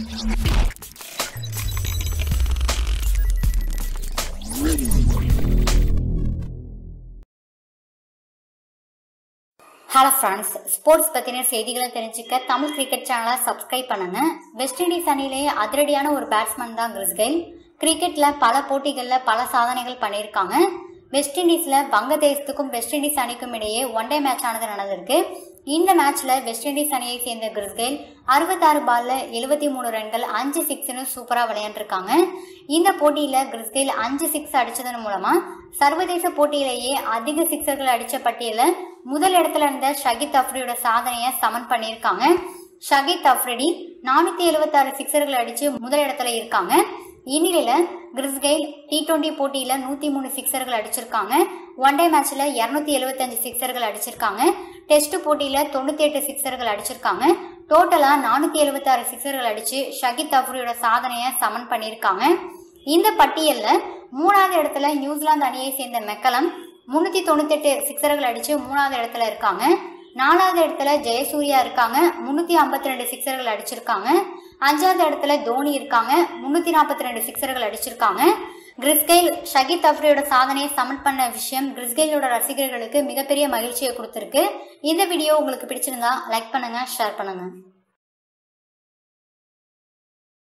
hello friends sports பற்றின செய்திகளை தெரிஞ்சுக்க தமிழ் கிரிக்கெட் சேனலை சப்ஸ்கிரைப் பண்ணுங்க வெஸ்ட் இண்டீஸ் அணியிலேயே அதிரடியான ஒரு பேட்ஸ்மேன் தான் கிறிஸ்கெயில் கிரிக்கெட்டில் பல போட்டிகளில் பல சாதனைகள் பண்ணியிருக்காங்க வெஸ்ட் இண்டீஸில் வங்கதேசத்துக்கும் வெஸ்ட் இண்டீஸ் அணிக்கும் இடையே ஒன் டே மேட்ச் ஆனது நடந்திருக்கு இந்த மேட்ச்ல வெஸ்ட் இண்டீஸ் அணியை சேர்ந்த கிறிஸ்கெயில் அறுபத்தாறு பால்ல எழுபத்தி மூணு ரன்கள் அஞ்சு சிக்ஸ்னு சூப்பரா விளையாண்டுருக்காங்க இந்த போட்டியில கிறிஸ்கெயில் அஞ்சு சிக்ஸ் அடிச்சதன் மூலமா சர்வதேச போட்டியிலேயே அதிக சிக்ஸர்கள் அடிச்ச பட்டியல முதல் இடத்துல இருந்த ஷகித் அஃப்ரியோட சாதனையை சமன் பண்ணியிருக்காங்க ஷகித் அஃப்ரிடி நானூத்தி எழுபத்தாறு சிக்ஸர்கள் அடிச்சு முதல் இடத்துல இருக்காங்க இந்நிலையில கிறிஸ்கெயில் டி டுவெண்டி போட்டியில நூத்தி மூணு சிக்ஸர்கள் அடிச்சிருக்காங்க ஒன் டே மேட்ச்ல இருநூத்தி எழுபத்தஞ்சு சிக்ஸர்கள் அடிச்சிருக்காங்க டெஸ்ட் போட்டியில தொண்ணூத்தி எட்டு சிக்ஸர்கள் அடிச்சிருக்காங்க டோட்டலா நானூத்தி எழுபத்தாறு சிக்ஸர்கள் அடிச்சு ஷகித் அஃப்ரியோட சாதனையை சமன் பண்ணியிருக்காங்க இந்த பட்டியல்ல மூணாவது இடத்துல நியூசிலாந்து அணியை சேர்ந்த மெக்கலம் முன்னூத்தி தொண்ணூத்தி எட்டு சிக்ஸர்கள் அடிச்சு மூணாவது இடத்துல இருக்காங்க நாலாவது இடத்துல ஜெயசூர்யா இருக்காங்க முன்னூத்தி ஐம்பத்தி ரெண்டு சிக்ஸர்கள் அடிச்சிருக்காங்க அஞ்சாவது இடத்துல தோனி இருக்காங்க முன்னூத்தி நாற்பத்தி ரெண்டு சிக்ஸர்கள் அடிச்சிருக்காங்க கிறிஸ்கெயில் ஷகித் அஃப்ரியோட சாதனையை சமன் பண்ண விஷயம் கிறிஸ்கெயிலோட ரசிகர்களுக்கு மிகப்பெரிய மகிழ்ச்சியை கொடுத்துருக்கு இந்த வீடியோ உங்களுக்கு பிடிச்சிருந்தா லைக் பண்ணுங்க ஷேர் பண்ணுங்க